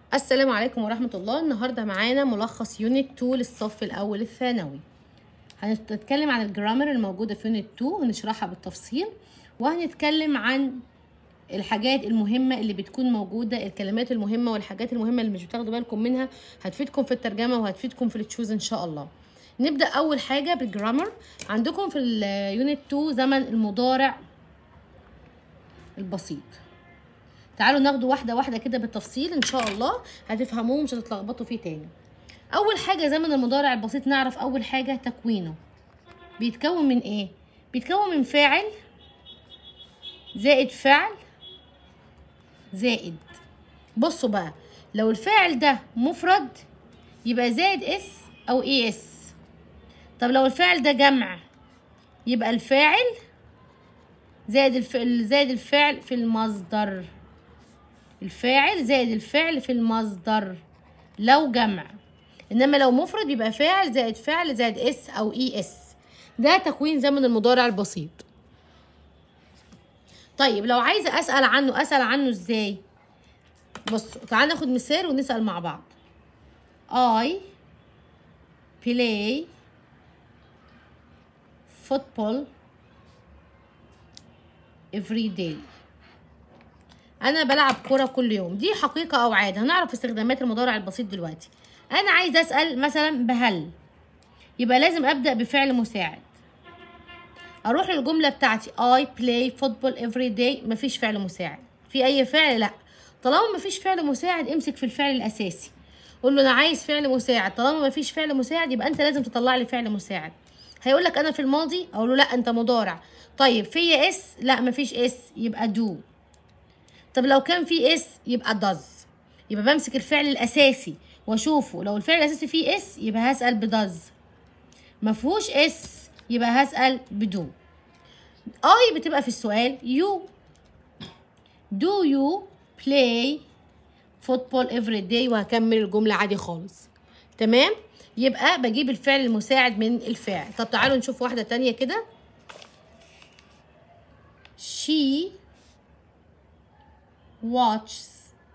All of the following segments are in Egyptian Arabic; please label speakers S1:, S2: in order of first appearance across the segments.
S1: السلام عليكم ورحمة الله النهاردة معانا ملخص يونت 2 للصف الأول الثانوي هنتكلم عن الجرامر الموجودة في يونت 2 هنشرحها بالتفصيل وهنتكلم عن الحاجات المهمة اللي بتكون موجودة الكلمات المهمة والحاجات المهمة اللي مش بتاخدوا بالكم منها هتفيدكم في الترجمة وهتفيدكم في التشوز إن شاء الله نبدأ أول حاجة بالجرامر عندكم في اليونت 2 زمن المضارع البسيط تعالوا ناخده واحده واحده كده بالتفصيل ان شاء الله هتفهموه مش هتتلخبطوا فيه تاني اول حاجه زمن المضارع البسيط نعرف اول حاجه تكوينه بيتكون من ايه بيتكون من فاعل زائد فعل زائد بصوا بقى لو الفاعل ده مفرد يبقى زائد اس او اي اس طب لو الفاعل ده جمع يبقى الفاعل زائد الفعل زائد الفعل في المصدر الفاعل زائد الفعل في المصدر لو جمع انما لو مفرد بيبقى فاعل زائد فعل زائد اس او اي اس ده تكوين زمن المضارع البسيط طيب لو عايزه اسال عنه اسال عنه ازاي بصوا تعالوا ناخد مثال ونسال مع بعض I play football every day انا بلعب كوره كل يوم دي حقيقه او عاده هنعرف استخدامات المضارع البسيط دلوقتي انا عايز اسال مثلا بهل يبقى لازم ابدا بفعل مساعد اروح للجمله بتاعتي I play football every day مفيش فعل مساعد في اي فعل لا طالما مفيش فعل مساعد امسك في الفعل الاساسي قول له انا عايز فعل مساعد طالما مفيش فعل مساعد يبقى انت لازم تطلع لي فعل مساعد هيقول لك انا في الماضي اقول له لا انت مضارع طيب في اس لا مفيش اس يبقى دو طب لو كان في اس يبقى does يبقى بمسك الفعل الاساسي واشوفه لو الفعل الاساسي فيه اس يبقى هسال بدز ما فيهوش اس يبقى هسال بدو اي بتبقى في السؤال يو do you play football every day وهكمل الجمله عادي خالص تمام يبقى بجيب الفعل المساعد من الفاعل طب تعالوا نشوف واحده تانية كده she watches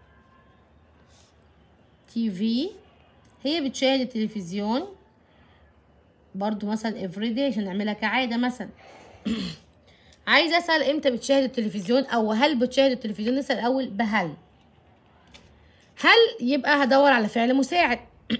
S1: TV هي بتشاهد التلفزيون برضو مثلا every day عشان نعملها كعادة مثلا عايزة أسأل إمتى بتشاهد التلفزيون أو هل بتشاهد التلفزيون نسأل الأول بهل هل يبقى هدور على فعل مساعد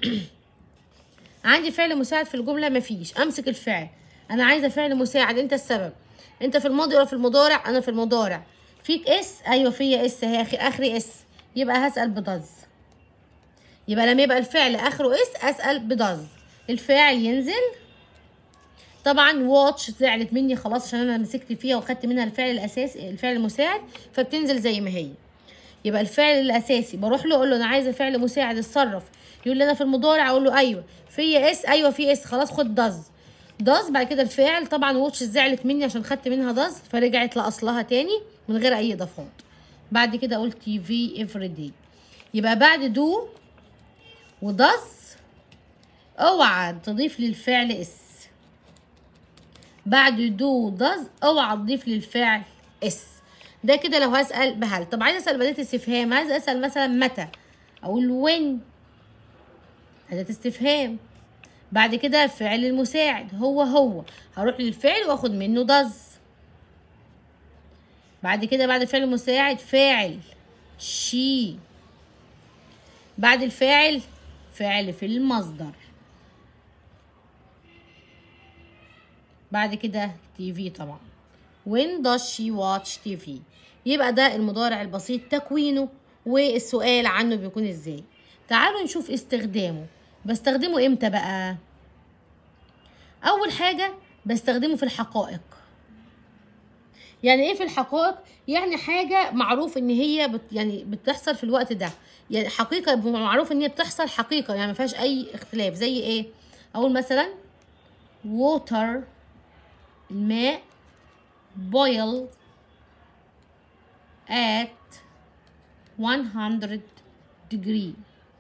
S1: عندي فعل مساعد في الجملة مفيش أمسك الفعل أنا عايزة فعل مساعد أنت السبب أنت في الماضي ولا في المضارع أنا في المضارع فيك اس ايوه فيا اس هي اخر اخري اس يبقى هسال بدز يبقى لما يبقى الفعل اخره اس اسال بدز الفاعل ينزل طبعا واتش زعلت مني خلاص عشان انا مسكت فيها واخدت منها الفعل الاساسي الفعل المساعد فبتنزل زي ما هي يبقى الفعل الاساسي بروح له اقول له انا عايزه فعل مساعد اتصرف يقول لي انا في المضارع اقول له ايوه فيا اس ايوه في اس خلاص خد دز داز بعد كده الفعل طبعا واتش زعلت مني عشان خدت منها داز فرجعت لاصلها تاني من غير اي اضافات بعد كده قلت تي في افري دي يبقى بعد دو وداز اوعى تضيف للفعل اس بعد دو وداز اوعى تضيف للفعل اس ده كده لو هسال بهل طب عايز اسال بدايه استفهام عايز اسال مثلا متى اقول وين اداه استفهام بعد كده الفعل المساعد هو هو هروح للفعل واخد منه دز بعد كده بعد الفعل المساعد فاعل شي بعد الفاعل فعل في المصدر بعد كده تي في طبعا when does she watch TV يبقى ده المضارع البسيط تكوينه والسؤال عنه بيكون ازاي تعالوا نشوف استخدامه بستخدمه امتى بقى اول حاجه بستخدمه في الحقائق يعني ايه في الحقائق يعني حاجه معروف ان هي بت يعني بتحصل في الوقت ده يعني حقيقه معروف ان هي بتحصل حقيقه يعني ما فيهاش اي اختلاف زي ايه اقول مثلا water الماء boil at 100 degree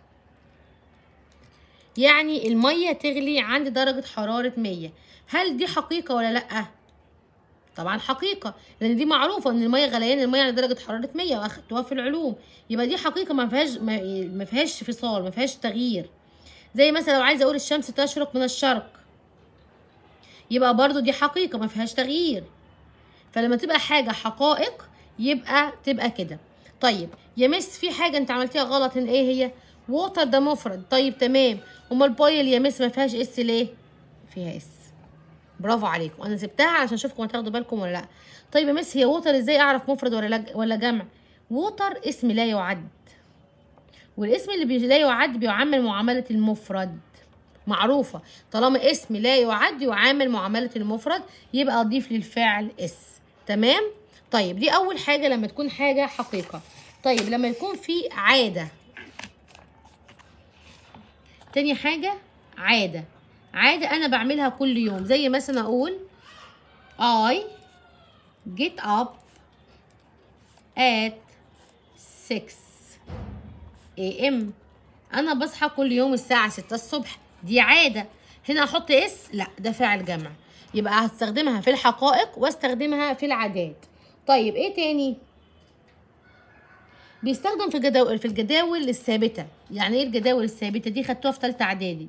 S1: يعني المية تغلي عند درجة حرارة مية هل دي حقيقة ولا لأ؟ طبعا حقيقه لان دي معروفه ان الميه غليان الميه على درجه حراره 100 واخدتوها في العلوم يبقى دي حقيقه ما فيهاش ما ما فيهاش فصال ما فيهاش تغيير زي مثلا لو عايزه اقول الشمس تشرق من الشرق يبقى برضو دي حقيقه ما فيهاش تغيير فلما تبقى حاجه حقائق يبقى تبقى كده طيب يا مس في حاجه انت عملتيها غلط ان ايه هي ووتر ده مفرد طيب تمام امال بايل يا مس ما فيهاش اس ليه فيها اس برافو عليكم انا سبتها عشان اشوفكم هتاخدوا بالكم ولا لا طيب يا مس هي ووتر ازاي اعرف مفرد ولا لج... ولا جمع ووتر اسم لا يعد والاسم اللي بي... لا يعد بيعامل معامله المفرد معروفه طالما اسم لا يعد يعامل معامله المفرد يبقى اضيف للفعل اس تمام طيب دي اول حاجه لما تكون حاجه حقيقه طيب لما يكون في عاده تاني حاجه عاده عاده انا بعملها كل يوم زي مثلا اقول I get up at 6 a.m. انا بصحى كل يوم الساعه 6 الصبح دي عاده هنا احط اس لا ده فعل جمع يبقى هستخدمها في الحقائق واستخدمها في العادات طيب ايه تاني بيستخدم في الجداول في الجداول الثابته يعني ايه الجداول الثابته دي خدتوها في ثالثه اعدادي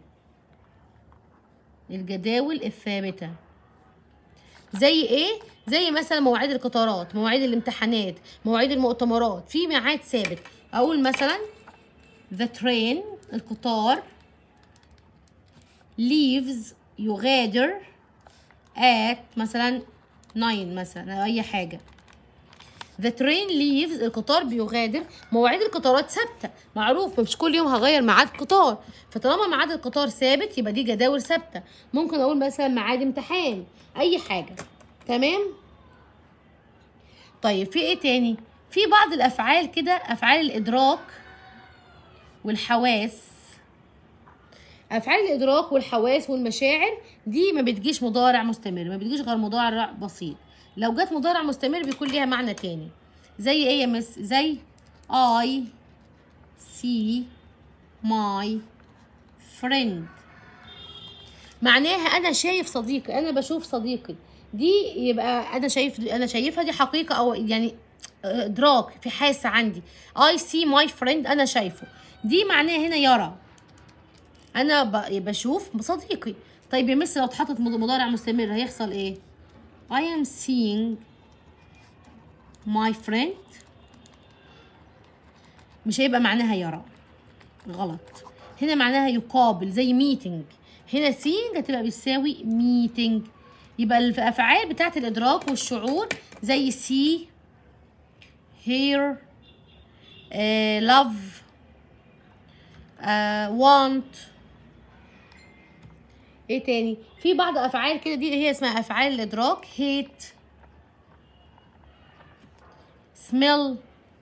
S1: الجداول الثابته زي ايه زي مثلا مواعيد القطارات مواعيد الامتحانات مواعيد المؤتمرات في ميعاد ثابت اقول مثلا the train القطار leaves يغادر at مثلا 9 مثلا أو اي حاجه The train leaves القطار بيغادر مواعيد القطارات ثابته معروف مش كل يوم هغير ميعاد قطار فطالما ميعاد القطار ثابت يبقى دي جداول ثابته ممكن اقول مثلا ميعاد امتحان اي حاجه تمام طيب في ايه تاني في بعض الافعال كده افعال الادراك والحواس افعال الادراك والحواس والمشاعر دي ما بتجيش مضارع مستمر ما بتجيش غير مضارع بسيط لو جت مضارع مستمر بيكون ليها معنى تاني زي ايه يا مس زي I see my friend معناها انا شايف صديقي انا بشوف صديقي دي يبقى انا شايف انا شايفها دي حقيقه او يعني ادراك في حاسه عندي I see my friend انا شايفه دي معناها هنا يرى انا ب- بشوف صديقي طيب يا مس لو اتحطت مض- مضارع مستمر هيحصل ايه I am seeing my friend مش هيبقى معناها يرى غلط هنا معناها يقابل زي ميتنج هنا seeing هتبقى بتساوي meeting يبقى الافعال بتاعت الادراك والشعور زي see hear uh, love uh, want ايه تاني في بعض افعال كده دي هي اسمها افعال الادراك hate smell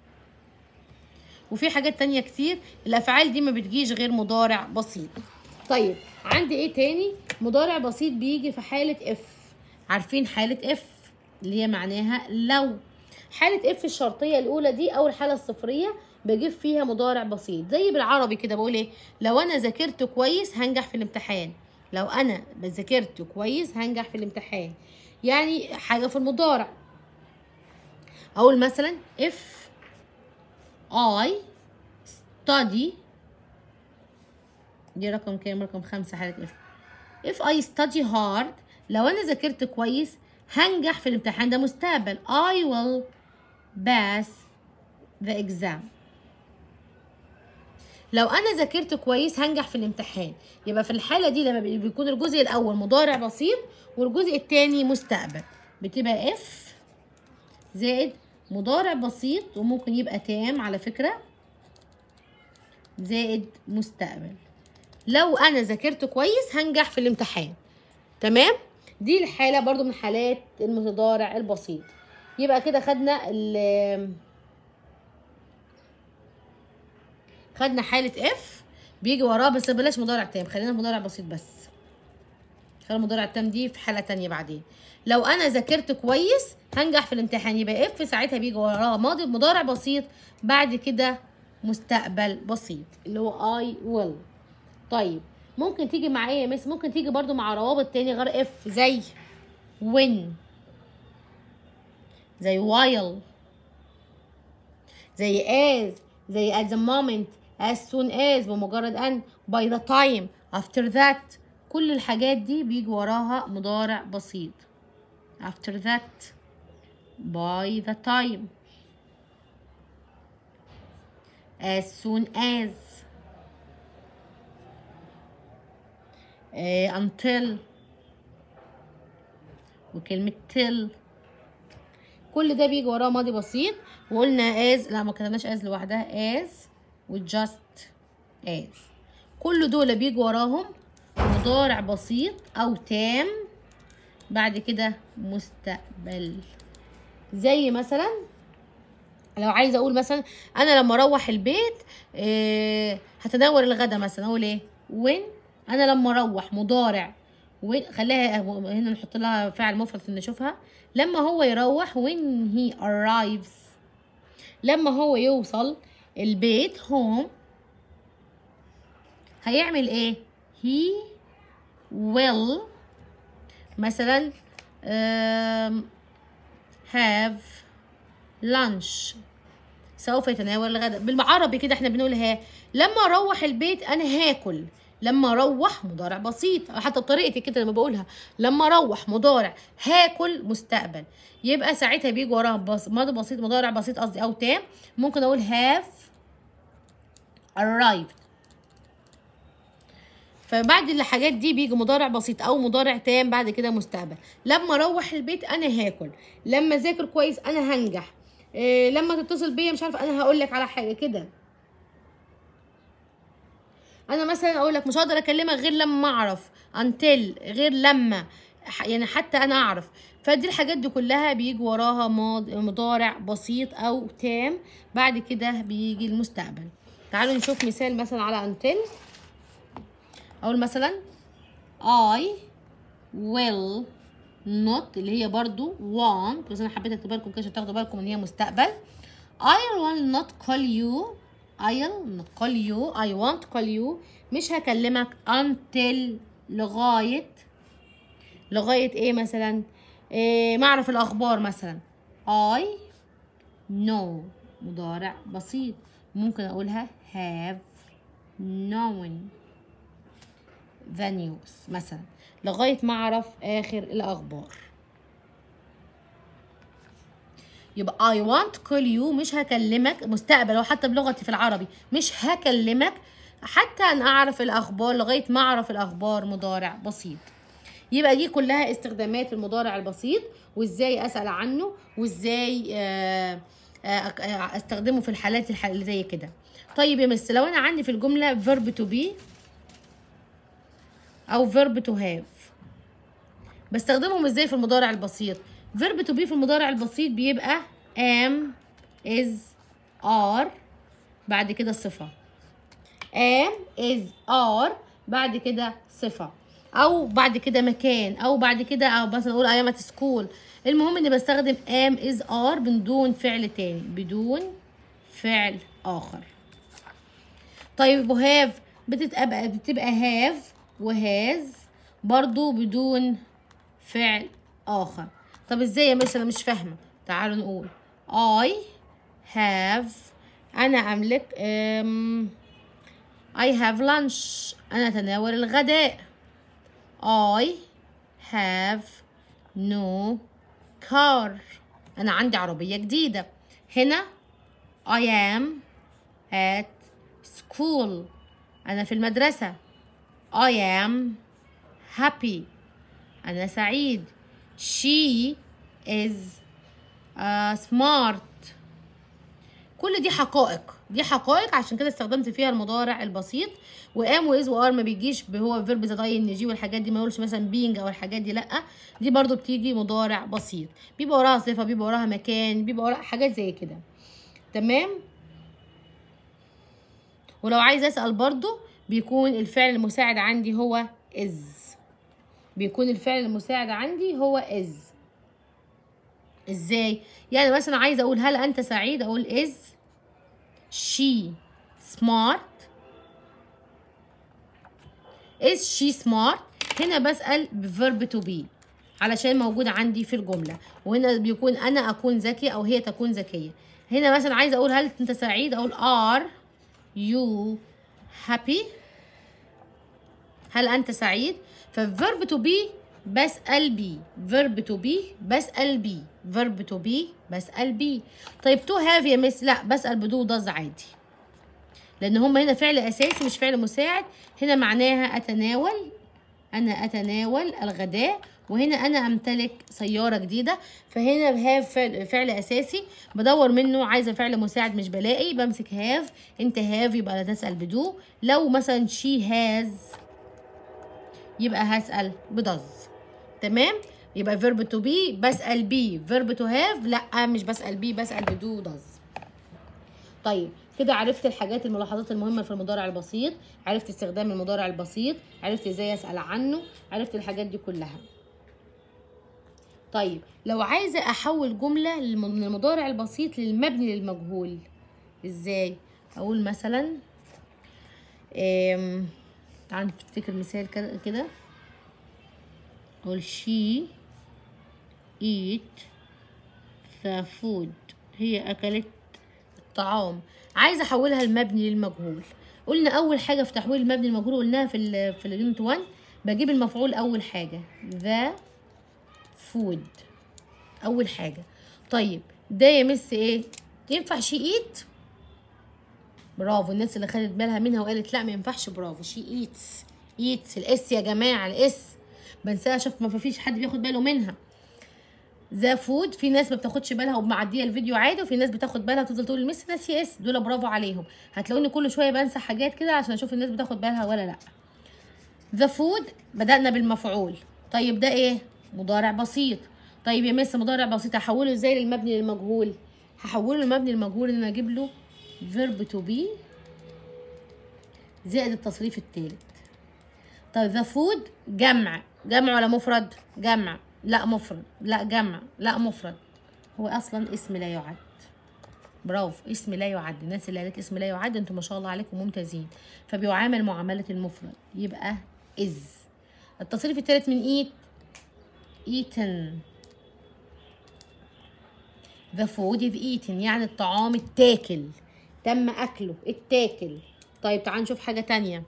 S1: وفي حاجات تانية كتير الافعال دي ما بتجيش غير مضارع بسيط طيب عندي ايه تاني مضارع بسيط بيجي في حالة اف عارفين حالة اف اللي هي معناها لو حالة اف الشرطية الاولى دي او الحالة الصفرية بجيب فيها مضارع بسيط زي بالعربي كده بقول ايه لو انا ذاكرت كويس هنجح في الامتحان لو انا ذاكرت كويس هنجح في الامتحان يعني حاجة في المضارع اقول مثلا if I study دي رقم كام رقم خمسة حالة اف if I study hard لو انا ذاكرت كويس هنجح في الامتحان ده مستقبل I will pass the exam لو انا ذاكرت كويس هنجح في الامتحان يبقى في الحالة دي لما بي- بيكون الجزء الاول مضارع بسيط والجزء التاني مستقبل بتبقى اف زائد مضارع بسيط وممكن يبقى تام على فكرة زائد مستقبل لو انا ذاكرت كويس هنجح في الامتحان تمام دي الحالة برضو من حالات المتضارع البسيط يبقى كده خدنا ال خدنا حالة اف بيجي وراه بس بلاش مضارع تام خلينا في مضارع بسيط بس خلينا المضارع التام دي في حالة تانية بعدين لو انا ذاكرت كويس هنجح في الامتحان يبقى اف ساعتها بيجي وراه ماضي مضارع بسيط بعد كده مستقبل بسيط اللي هو I will طيب ممكن تيجي مع ايه يا مس ممكن تيجي برضو مع روابط تاني غير اف زي when زي while زي as زي at the moment as soon as بمجرد ان by the time after that كل الحاجات دي بيجي وراها مضارع بسيط after that by the time as soon as uh, until وكلمة till كل ده بيجي وراه ماضي بسيط وقلنا as لا ما كتبناش as لوحدها as و just as كل دول بيجي وراهم مضارع بسيط او تام بعد كده مستقبل زي مثلا لو عايزه اقول مثلا انا لما اروح البيت إيه هتناول الغدا مثلا اقول ايه when انا لما اروح مضارع when خليها هنا نحط لها فعل مفرد عشان نشوفها لما هو يروح when he arrives لما هو يوصل البيت home هيعمل ايه he will مثلا um, have lunch سوف يتناول الغداء بالعربي كده احنا بنقول ها لما اروح البيت انا هاكل لما اروح مضارع بسيط حتى بطريقتي كده لما بقولها لما اروح مضارع هاكل مستقبل يبقى ساعتها بيجي وراها بس ماضي بسيط مضارع بسيط قصدي او تام ممكن اقول have arrived فبعد الحاجات دي بيجي مضارع بسيط او مضارع تام بعد كده مستقبل لما اروح البيت انا هاكل لما اذاكر كويس انا هنجح إيه لما تتصل بيا مش عارفه انا هقول لك على حاجه كده انا مثلا اقول لك مش هقدر اكلمك غير لما اعرف انتل غير لما يعني حتى انا اعرف فدي الحاجات دي كلها بيجي وراها مضارع بسيط او تام بعد كده بيجي المستقبل تعالوا نشوف مثال مثلا على انتل اقول مثلا I will not اللي هي برضو want بس انا حبيت اكتب لكم كده عشان تاخدوا بالكم ان هي مستقبل I will not call you I'll not call you I won't call you مش هكلمك until لغاية لغاية ايه مثلا إيه ما اعرف الاخبار مثلا I know مضارع بسيط ممكن اقولها have known the news مثلا لغاية ما أعرف آخر الأخبار يبقى I want call you مش هكلمك مستقبل أو حتى بلغتي في العربي مش هكلمك حتى أن أعرف الأخبار لغاية ما أعرف الأخبار مضارع بسيط يبقى دي كلها استخدامات المضارع البسيط وإزاي أسأل عنه وإزاي أستخدمه في الحالات اللي زي كده طيب يا مس لو أنا عندي في الجملة verb to be او verb to have بستخدمهم ازاي في المضارع البسيط verb to be في المضارع البسيط بيبقى am is are بعد كده صفة am is are بعد كده صفة او بعد كده مكان او بعد كده او مثلا اقول I am at school المهم اني بستخدم am is are بدون فعل تاني بدون فعل اخر طيب وهاف بتبقى بتبقى have وهاز برضو بدون فعل آخر طب ازاي يا مس انا مش فاهمة تعالوا نقول I have أنا أملك um, I have lunch أنا أتناول الغداء I have no car أنا عندي عربية جديدة هنا I am at school أنا في المدرسة I am happy أنا سعيد she is uh, smart كل دي حقائق دي حقائق عشان كده استخدمت فيها المضارع البسيط وام واز وار ما بيجيش هو فيرب ذا اي ان جي والحاجات دي ما يقولش مثلا بينج او الحاجات دي لا دي برضو بتيجي مضارع بسيط بيبقى وراها صفه بيبقى وراها مكان بيبقى وراها حاجات زي كده تمام ولو عايز اسال برضو بيكون الفعل المساعد عندي هو is بيكون الفعل المساعد عندي هو is ازاي يعني مثلا عايزه اقول هل انت سعيد اقول is she smart is she smart هنا بسأل بverb to be علشان موجود عندي في الجمله وهنا بيكون انا اكون ذكي او هي تكون ذكيه هنا مثلا عايزه اقول هل انت سعيد اقول ار يو happy هل انت سعيد فالفيرب تو بي بسأل بي فيرب تو بي بسأل بي فيرب تو بي بسأل بي طيب تو هاف يا مس لا بسأل بدو ضز عادي لان هم هنا فعل اساسي مش فعل مساعد هنا معناها اتناول انا اتناول الغداء وهنا انا امتلك سياره جديده فهنا هاف فعل, فعل اساسي بدور منه عايزه فعل مساعد مش بلاقي بمسك هاف انت هاف يبقى تسال بدو لو مثلا شي هاز يبقى هسال بدز تمام يبقى فيرب تو بي بسال بي فيرب تو هاف لا مش بسال بي بسال بدو دز طيب كده عرفت الحاجات الملاحظات المهمة في المضارع البسيط عرفت استخدام المضارع البسيط عرفت ازاي اسأل عنه عرفت الحاجات دي كلها طيب لو عايزة احول جملة من المضارع البسيط للمبني للمجهول ازاي اقول مثلا ام... تعال نفتكر مثال كده اقول she eat the food هي اكلت الطعام عايزه احولها لمبني للمجهول قلنا اول حاجه في تحويل المبني للمجهول قلناها في ال في اليونت 1 بجيب المفعول اول حاجه ذا فود اول حاجه طيب ده يمس ايه ينفع شي ايت برافو الناس اللي خدت بالها منها وقالت لا ما ينفعش برافو شي ايتس ايتس الاس يا جماعه الاس بنساها شوف ما فيش حد بياخد باله منها ذا فود في ناس ما بتاخدش بالها ومعديه الفيديو عادي وفي ناس بتاخد بالها وتفضل تقول المس ناسي اس دول برافو عليهم هتلاقوني كل شويه بنسى حاجات كده عشان اشوف الناس بتاخد بالها ولا لا ذا فود بدانا بالمفعول طيب ده ايه مضارع بسيط طيب يا مس مضارع بسيط هحوله ازاي للمبني للمجهول هحوله للمبني للمجهول ان انا اجيب له فيرب تو بي زائد التصريف الثالث طيب ذا فود جمع جمع ولا مفرد جمع لا مفرد لا جمع لا مفرد هو اصلا اسم لا يعد برافو اسم لا يعد الناس اللي قالت اسم لا يعد انتم ما شاء الله عليكم ممتازين فبيعامل معامله المفرد يبقى از التصريف الثالث من ايت eaten the food is eaten يعني الطعام التاكل تم اكله التاكل طيب تعال نشوف حاجه تانية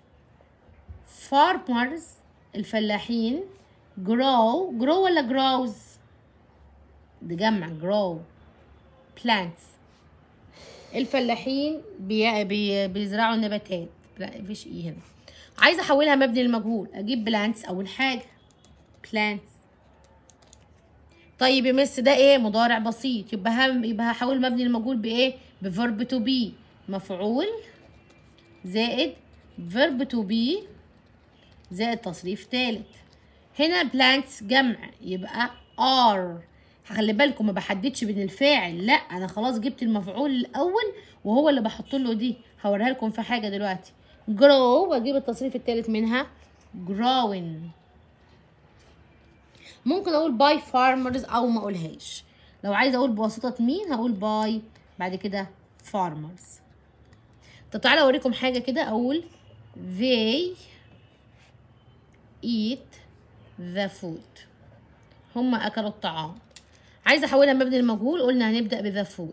S1: farmers الفلاحين grow grow ولا grows ده جمع grow plants الفلاحين بي بي بيزرعوا النباتات لا مفيش ايه هنا عايزه احولها مبني للمجهول اجيب plants اول حاجه plants طيب يا مس ده ايه مضارع بسيط يبقى هم يبقى هحول مبني للمجهول بايه بفيرب تو بي مفعول زائد فيرب تو بي زائد تصريف ثالث هنا بلانتس جمع يبقى ار خلي بالكم ما بحددش بين الفاعل لا انا خلاص جبت المفعول الاول وهو اللي بحط له دي هوريها لكم في حاجه دلوقتي grow واجيب التصريف الثالث منها growing ممكن اقول باي فارمرز او ما اقولهاش لو عايزه اقول بواسطه مين هقول باي بعد كده فارمرز طب تعالى اوريكم حاجه كده اقول they eat the food هم اكلوا الطعام عايزه احولها مبني المجهول قلنا هنبدا بذا فود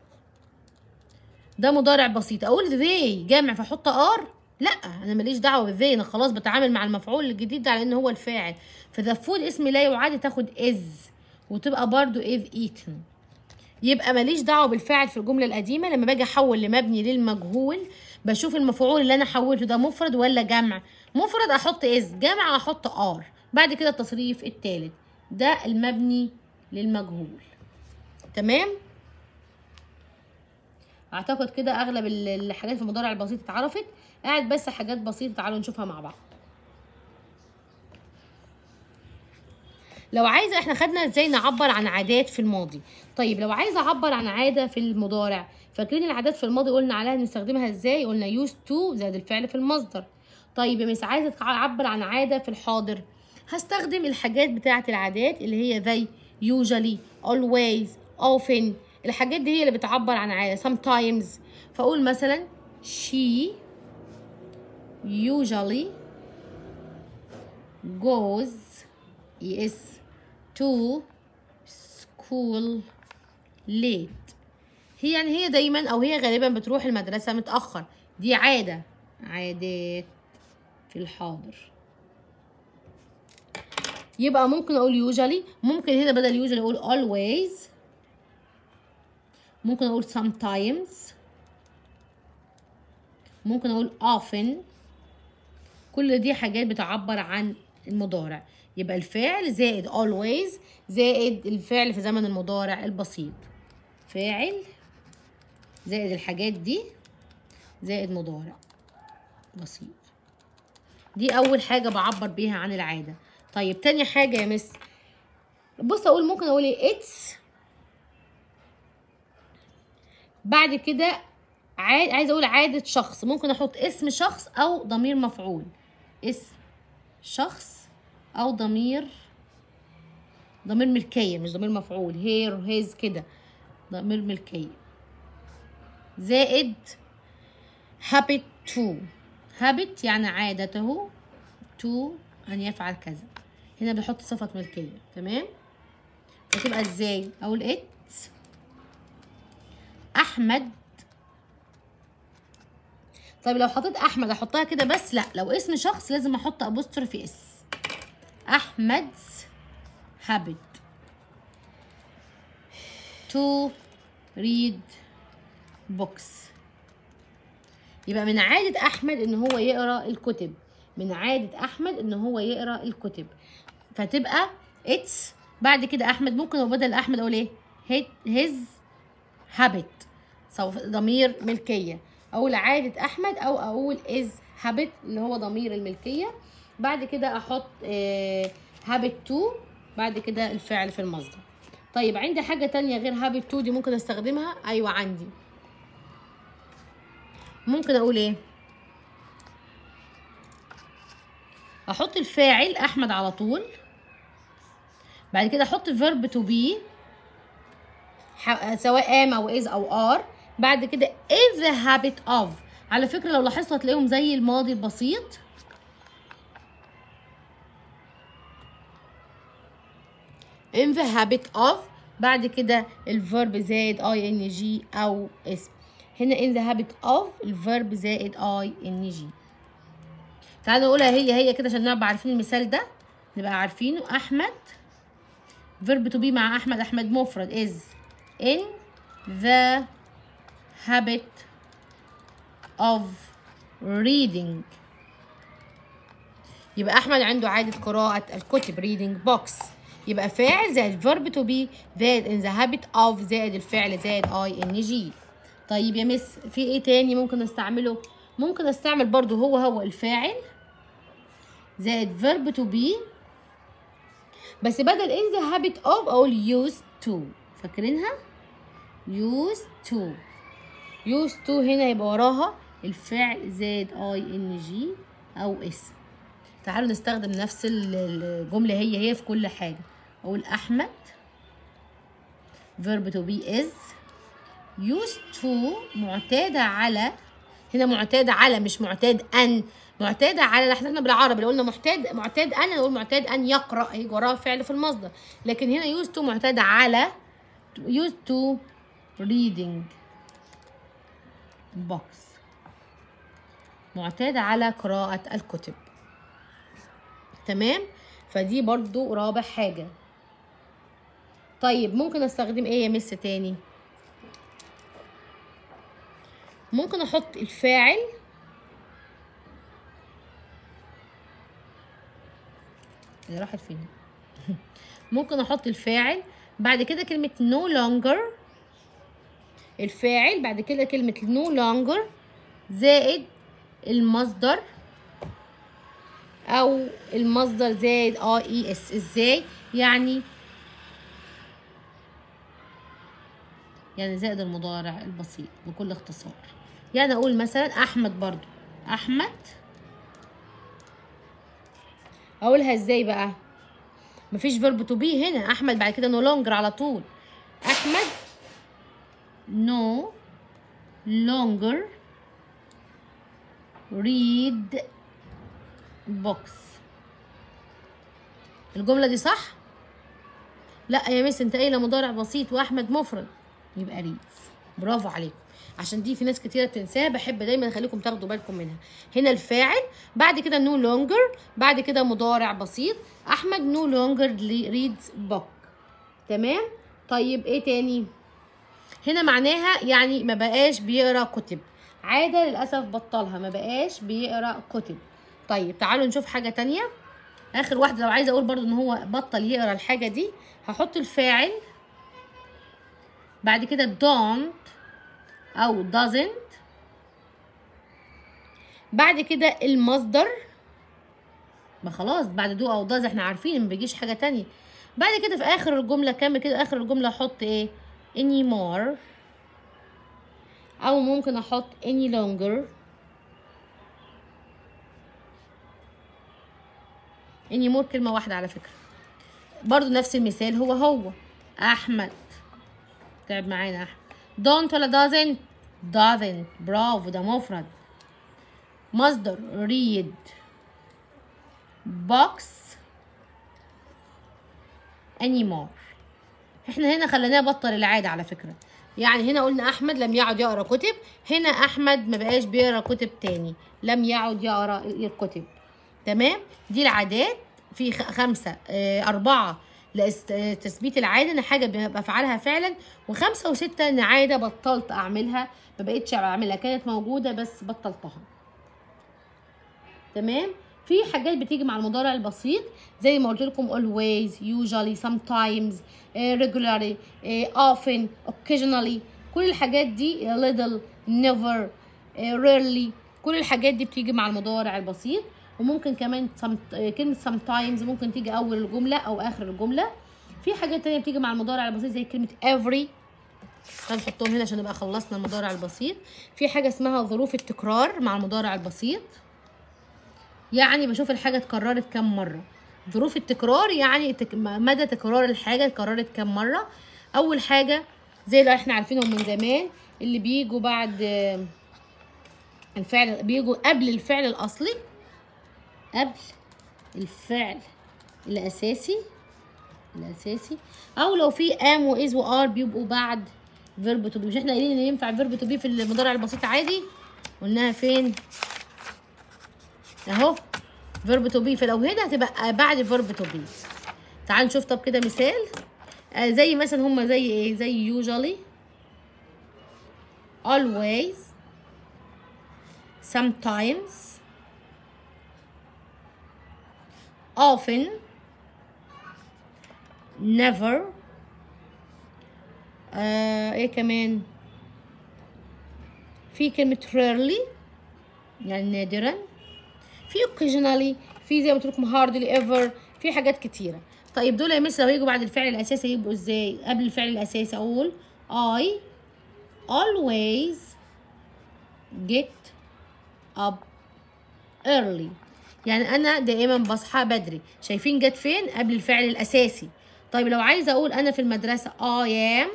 S1: ده مضارع بسيط اقول they جامع فاحط ار لا انا ماليش دعوه بالذي انا خلاص بتعامل مع المفعول الجديد ده على ان هو الفاعل فذا فود اسم لا يعاد تاخد از وتبقى برضو از eaten يبقى ماليش دعوه بالفاعل في الجمله القديمه لما باجي احول لمبني للمجهول بشوف المفعول اللي انا حولته ده مفرد ولا جمع مفرد احط از جمع احط ار بعد كده التصريف الثالث ده المبني للمجهول تمام اعتقد كده اغلب الحاجات في المضارع البسيط اتعرفت قاعد بس حاجات بسيطه تعالوا نشوفها مع بعض لو عايزه احنا خدنا ازاي نعبر عن عادات في الماضي طيب لو عايزه اعبر عن عاده في المضارع فاكرين العادات في الماضي قلنا عليها نستخدمها ازاي قلنا used to زائد الفعل في المصدر طيب يا مس عايزه اعبر عن عاده في الحاضر هستخدم الحاجات بتاعه العادات اللي هي زي usually always often الحاجات دي هي اللي بتعبر عن عاده sometimes فاقول مثلا she usually goes yes to school late هي يعني هي دايما او هي غالبا بتروح المدرسة متأخر دي عادة عادات في الحاضر يبقى ممكن اقول usually ممكن هنا بدل usually اقول always ممكن اقول sometimes ممكن اقول often كل دي حاجات بتعبر عن المضارع يبقى الفعل زائد always زائد الفعل في زمن المضارع البسيط فاعل زائد الحاجات دي زائد مضارع بسيط دي اول حاجه بعبر بيها عن العاده طيب تاني حاجه يا مس بص اقول ممكن اقول ايه اتس بعد كده عايز عايزه اقول عاده شخص ممكن احط اسم شخص او ضمير مفعول اسم شخص او ضمير ضمير ملكيه مش ضمير مفعول هير هيز كده ضمير ملكيه زائد habit to habit يعني عادته to أن يفعل كذا هنا بنحط صفة ملكية تمام فتبقى ازاي أقول it أحمد طيب لو حطيت أحمد أحطها كده بس لا لو اسم شخص لازم أحط أبوستروفي اس أحمد habit to read books يبقى من عادة أحمد إن هو يقرأ الكتب من عادة أحمد إن هو يقرأ الكتب فتبقى اتس بعد كده أحمد ممكن بدل أحمد أقول إيه his habit ضمير ملكية أقول عادة أحمد أو أقول is habit اللي هو ضمير الملكية بعد كده أحط آه habit to بعد كده الفعل في المصدر طيب عندي حاجة تانية غير habit to دي ممكن استخدمها أيوة عندي ممكن اقول ايه احط الفاعل احمد على طول بعد كده احط verb to be سواء am او is او are بعد كده is the habit of على فكرة لو لاحظتوا هتلاقيهم زي الماضي البسيط in the habit of بعد كده الفيرب زائد ing او اسم هنا in the habit of الفيرب زائد I N G تعالوا نقولها هي هي كده عشان نبقى عارفين المثال ده نبقى عارفينه أحمد verb to be مع أحمد أحمد مفرد is in the habit of reading يبقى أحمد عنده عادة قراءة الكتب reading books يبقى فاعل زائد verb to be زائد in the habit of زائد الفعل زائد I N G طيب يا مس في ايه تاني ممكن استعمله ممكن استعمل برضو هو هو الفاعل زائد verb to be بس بدل in the habit of اقول used to فاكرينها used to used to هنا يبقى وراها الفعل زائد i n g او اسم تعالوا نستخدم نفس الجملة هي هي في كل حاجة اقول احمد verb to be is used to معتادة على هنا معتادة على مش معتاد أن معتادة على احنا احنا بالعربي لو قلنا معتاد معتاد أن نقول معتاد أن يقرأ هيجي وراه فعل في المصدر لكن هنا used to معتادة على used to reading books معتادة على قراءة الكتب تمام فدي برضو رابع حاجة طيب ممكن استخدم ايه يا مس تاني ممكن احط الفاعل اللي راحت فين ممكن احط الفاعل بعد كده كلمة no longer الفاعل بعد كده كلمة no longer زائد المصدر او المصدر زائد اه اي اس ازاي يعني يعني زائد المضارع البسيط بكل اختصار يعني اقول مثلا احمد برضو احمد اقولها ازاي بقى مفيش فيرب تو بي هنا احمد بعد كده نو لونجر على طول احمد نو لونجر read books الجملة دي صح؟ لا يا مس انت قايله مضارع بسيط واحمد مفرد يبقى ريدز برافو عليكم عشان دي في ناس كتيره بتنساها بحب دايما اخليكم تاخدوا بالكم منها هنا الفاعل بعد كده نو لونجر بعد كده مضارع بسيط احمد نو لونجر ريدز بوك تمام طيب ايه تاني هنا معناها يعني ما بقاش بيقرا كتب عادة للأسف بطلها ما بقاش بيقرا كتب طيب تعالوا نشوف حاجة تانية آخر واحدة لو عايزة أقول برضو إن هو بطل يقرا الحاجة دي هحط الفاعل بعد كده don't أو doesn't بعد كده المصدر ما خلاص بعد دو أو does احنا عارفين ما بيجيش حاجة تانية بعد كده في آخر الجملة كمل كده آخر الجملة أحط إيه anymore أو ممكن أحط any longer anymore كلمة واحدة على فكرة برضو نفس المثال هو هو أحمد تعب معانا أحمد don't ولا doesn't doesn't برافو ده مفرد مصدر read box anymore احنا هنا خليناه بطل العادة على فكرة يعني هنا قلنا احمد لم يعد يقرا كتب هنا احمد ما بقاش بيقرا كتب تاني لم يعد يقرا الكتب تمام دي العادات في خ- خمسة آه، أربعة لتثبيت العادة إن حاجة بفعلها فعلا وخمسة وستة إن عادة بطلت أعملها ما بقتش أعملها كانت موجودة بس بطلتها تمام في حاجات بتيجي مع المضارع البسيط زي ما قلت لكم always usually sometimes uh, regularly uh, often occasionally كل الحاجات دي little never uh, rarely كل الحاجات دي بتيجي مع المضارع البسيط وممكن كمان some, آه، كلمة sometimes ممكن تيجي أول الجملة أو آخر الجملة في حاجات تانية بتيجي مع المضارع البسيط زي كلمة every هنحطهم هنا عشان نبقى خلصنا المضارع البسيط في حاجة اسمها ظروف التكرار مع المضارع البسيط يعني بشوف الحاجة اتكررت كام مرة ظروف التكرار يعني تك... مدى تكرار الحاجة اتكررت كام مرة أول حاجة زي اللي احنا عارفينهم من زمان اللي بيجوا بعد آه، الفعل بيجوا قبل الفعل الأصلي قبل الفعل الأساسي الأساسي أو لو في am و is و are بيبقوا بعد verb to be مش احنا قايلين إن ينفع verb to be في المضارع البسيط عادي قلناها فين اهو فيرب تو بي فلو هنا هتبقى بعد فيرب تو بي تعال نشوف طب كده مثال آه زي مثلا هما زي ايه زي usually always sometimes often never آه ايه كمان في كلمة rarely يعني نادرا في occasionally في زي ما قلت لكم hardly ever في حاجات كتيرة طيب دول يا مس لو يجوا بعد الفعل الأساسي يبقوا ازاي قبل الفعل الأساسي أقول I always get up early يعني أنا دائما بصحى بدري شايفين جت فين قبل الفعل الأساسي طيب لو عايزة أقول أنا في المدرسة I am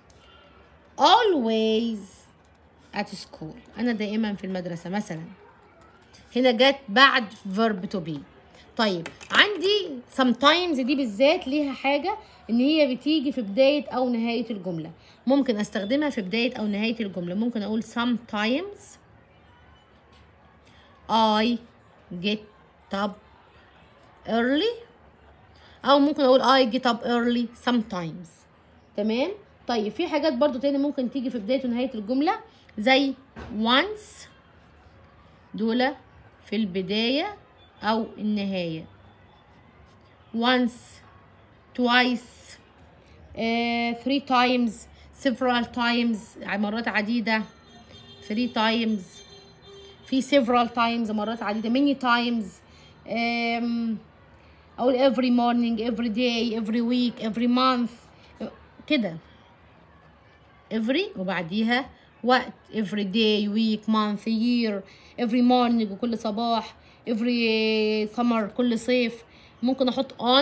S1: always at school أنا دائما في المدرسة مثلا هنا جت بعد verb to be طيب عندي sometimes دي بالذات ليها حاجة ان هي بتيجي في بداية او نهاية الجملة ممكن استخدمها في بداية او نهاية الجملة ممكن اقول sometimes I get up early او ممكن اقول I get up early sometimes تمام طيب في حاجات برضو تاني ممكن تيجي في بداية ونهاية الجملة زي once دول في البداية أو النهاية once twice uh, three times several times مرات عديدة three times في several times مرات عديدة many times um, أقول every morning every day every week every month كده every وبعديها وقت every day week month year every morning وكل صباح every summer كل صيف ممكن احط on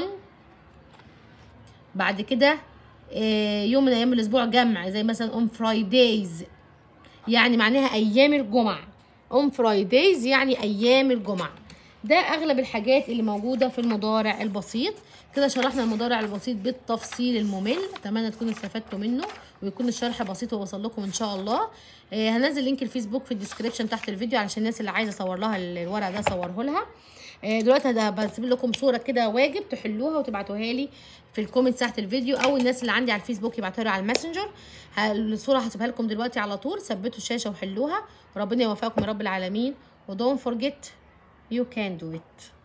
S1: بعد كده آه، يوم من ايام الاسبوع جمع زي مثلا on Fridays يعني معناها ايام الجمعة on Fridays يعني ايام الجمعة ده اغلب الحاجات اللي موجوده في المضارع البسيط كده شرحنا المضارع البسيط بالتفصيل الممل اتمنى تكونوا استفدتوا منه ويكون الشرح بسيط ووصل لكم ان شاء الله آه هنزل لينك الفيسبوك في الديسكريبشن تحت الفيديو علشان الناس اللي عايزه اصور لها الورق ده اصوره لها آه دلوقتي ده بسيب لكم صوره كده واجب تحلوها وتبعتوها لي في الكومنت تحت الفيديو او الناس اللي عندي على الفيسبوك يبعتوها لي على الماسنجر الصوره هسيبها لكم دلوقتي على طول ثبتوا الشاشه وحلوها وربنا يوفقكم يا رب العالمين ودونت فورجيت You can do it.